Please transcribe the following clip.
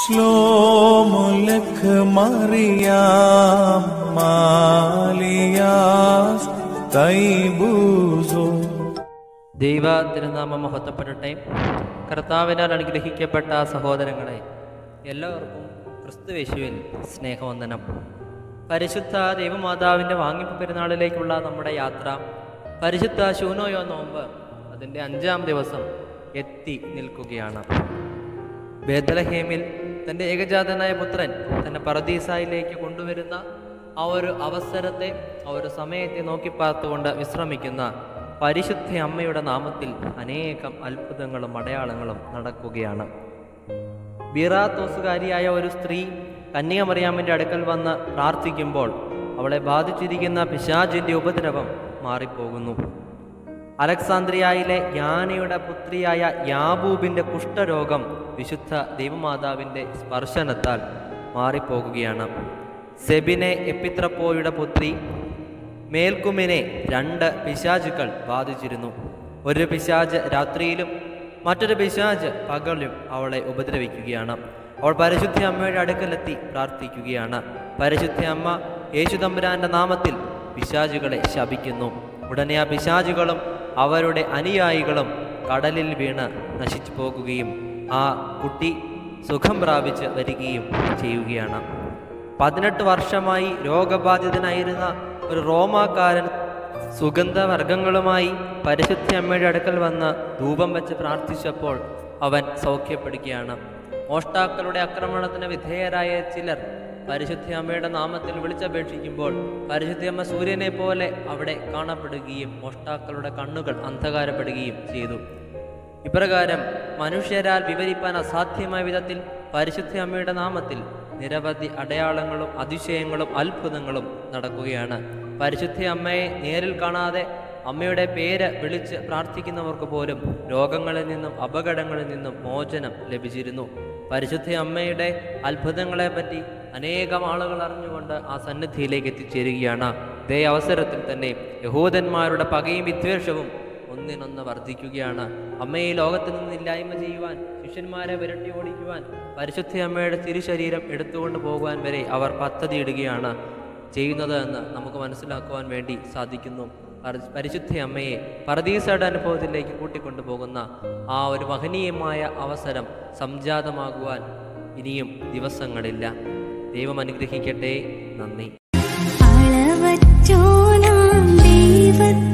שלמה לך מרים മാലിയാസ് തൈബൂസോ ദൈവ തിരുനാമം മഹത്വപ്പെടട്ടെ കർത്താവിനാൽ അനുഗ്രഹിക്കപ്പെട്ട സഹോദരങ്ങളെ എല്ലാവർക്കും ക്രിസ്തുവേശുവിൽ സ്നേഹവന്ദനം പരിശുദ്ധ ദൈവമാതാവിൻ്റെ വാങ്ങിപ്പ് പെരുന്നാളിലേക്കുള്ള നമ്മുടെ യാത്ര പരിശുദ്ധ ശൂനോയോ നോമ്പ് അതിൻ്റെ അഞ്ചാം ദിവസം എത്തി നിൽക്കുകയാണ് ബേദലഹേമിൽ തൻ്റെ ഏകജാതനായ പുത്രൻ തന്നെ പറദീസായിലേക്ക് കൊണ്ടുവരുന്ന ആ ഒരു അവസരത്തെ ആ ഒരു സമയത്തെ നോക്കി പാർത്തുകൊണ്ട് വിശ്രമിക്കുന്ന പരിശുദ്ധ അമ്മയുടെ നാമത്തിൽ അനേകം അത്ഭുതങ്ങളും അടയാളങ്ങളും നടക്കുകയാണ് ബീറാത്തോസുകാരിയായ ഒരു സ്ത്രീ കന്യാമറിയാമിൻ്റെ അടുക്കൽ വന്ന് പ്രാർത്ഥിക്കുമ്പോൾ അവളെ ബാധിച്ചിരിക്കുന്ന പിശാചിൻ്റെ ഉപദ്രവം മാറിപ്പോകുന്നു അലക്സാന്ദ്രിയയിലെ യാനയുടെ പുത്രിയായ യാബൂബിൻ്റെ കുഷ്ഠരോഗം വിശുദ്ധ ദൈവമാതാവിൻ്റെ സ്പർശനത്താൽ മാറിപ്പോകുകയാണ് സെബിനെ എപ്പിത്രപ്പോയുടെ പുത്രി മേൽക്കുമിനെ രണ്ട് പിശാചുക്കൾ ബാധിച്ചിരുന്നു ഒരു പിശാജ് രാത്രിയിലും മറ്റൊരു പിശാജ് പകലും അവളെ ഉപദ്രവിക്കുകയാണ് അവൾ പരിശുദ്ധ അമ്മയുടെ അടുക്കലെത്തി പ്രാർത്ഥിക്കുകയാണ് പരിശുദ്ധ അമ്മ യേശുതമ്പുരാന്റെ നാമത്തിൽ പിശാചുകളെ ശപിക്കുന്നു ഉടനെ ആ പിശാചുകളും അവരുടെ അനുയായികളും കടലിൽ വീണ് നശിച്ചു പോകുകയും ആ കുട്ടി സുഖം പ്രാപിച്ച് വരികയും ചെയ്യുകയാണ് പതിനെട്ട് വർഷമായി രോഗബാധിതനായിരുന്ന ഒരു റോമാക്കാരൻ സുഗന്ധവർഗങ്ങളുമായി പരിശുദ്ധ അമ്മയുടെ അടുക്കൽ വന്ന് ധൂപം വെച്ച് പ്രാർത്ഥിച്ചപ്പോൾ അവൻ സൗഖ്യപ്പെടുകയാണ് മോഷ്ടാക്കളുടെ ആക്രമണത്തിന് വിധേയരായ ചിലർ പരിശുദ്ധ അമ്മയുടെ നാമത്തിൽ വിളിച്ചപേക്ഷിക്കുമ്പോൾ പരിശുദ്ധ അമ്മ സൂര്യനെ പോലെ അവിടെ കാണപ്പെടുകയും മോഷ്ടാക്കളുടെ കണ്ണുകൾ അന്ധകാരപ്പെടുകയും ചെയ്തു ഇപ്രകാരം മനുഷ്യരാൽ വിവരിപ്പാൻ അസാധ്യമായ വിധത്തിൽ പരിശുദ്ധ അമ്മയുടെ നാമത്തിൽ നിരവധി അടയാളങ്ങളും അതിശയങ്ങളും അത്ഭുതങ്ങളും നടക്കുകയാണ് പരിശുദ്ധ അമ്മയെ നേരിൽ കാണാതെ അമ്മയുടെ പേര് വിളിച്ച് പ്രാർത്ഥിക്കുന്നവർക്ക് പോലും രോഗങ്ങളിൽ നിന്നും അപകടങ്ങളിൽ നിന്നും മോചനം ലഭിച്ചിരുന്നു പരിശുദ്ധ അമ്മയുടെ അത്ഭുതങ്ങളെപ്പറ്റി അനേകം ആളുകൾ അറിഞ്ഞുകൊണ്ട് ആ സന്നിധിയിലേക്ക് എത്തിച്ചേരുകയാണ് ഇതേ അവസരത്തിൽ തന്നെ യഹൂദന്മാരുടെ പകയും വിദ്വേഷവും ഒന്നിനൊന്ന് വർദ്ധിക്കുകയാണ് അമ്മയെ ലോകത്തിൽ നിന്ന് ഇല്ലായ്മ ചെയ്യുവാൻ ശിഷ്യന്മാരെ വിരട്ടി ഓടിക്കുവാൻ പരിശുദ്ധ അമ്മയുടെ തിരുശരീരം എടുത്തുകൊണ്ട് പോകുവാൻ വരെ അവർ പദ്ധതിയിടുകയാണ് ചെയ്യുന്നത് എന്ന് നമുക്ക് മനസ്സിലാക്കുവാൻ വേണ്ടി സാധിക്കുന്നു പരി- പരിശുദ്ധ അമ്മയെ പരദീസയുടെ അനുഭവത്തിലേക്ക് കൂട്ടിക്കൊണ്ടുപോകുന്ന ആ ഒരു മഹനീയമായ അവസരം സംജാതമാകുവാൻ ഇനിയും ദിവസങ്ങളില്ല ദൈവം അനുഗ്രഹിക്കട്ടെ നന്ദി അളവറ്റോനാം ദൈവത്തെ